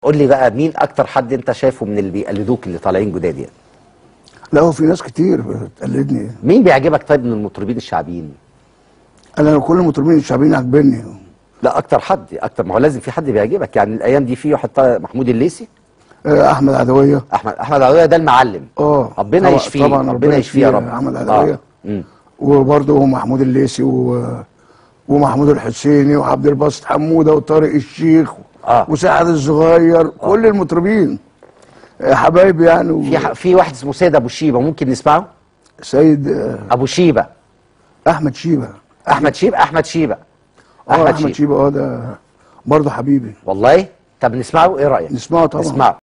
قول لي بقى مين اكتر حد انت شايفه من اللي بيقلدوك اللي طالعين جداد يعني لا هو في ناس كتير بتقلدني مين بيعجبك طيب من المطربين الشعبيين انا كل المطربين الشعبيين عاجبني لا اكتر حد اكتر ما هو لازم في حد بيعجبك يعني الايام دي في واحد طالع محمود الليثي آه، احمد عدويه احمد احمد عدويه ده المعلم اه ربنا طبعا- يشفيه طبعا ربنا يشفيه يا رب احمد عدويه مم. وبرضه محمود الليثي و... ومحمود الحسيني وعبد الباسط حموده وطارق الشيخ آه. وسعد الصغير كل المطربين آه، حبايبي يعني و... في ح- في واحد اسمه سيد ابو شيبه ممكن نسمعه سيد آه، ابو شيبه احمد شيبه احمد شيبه احمد شيبه اه احمد شيبه اه ده برضه حبيبي والله طب نسمعه ايه رايك نسمعه طبعا نسمعه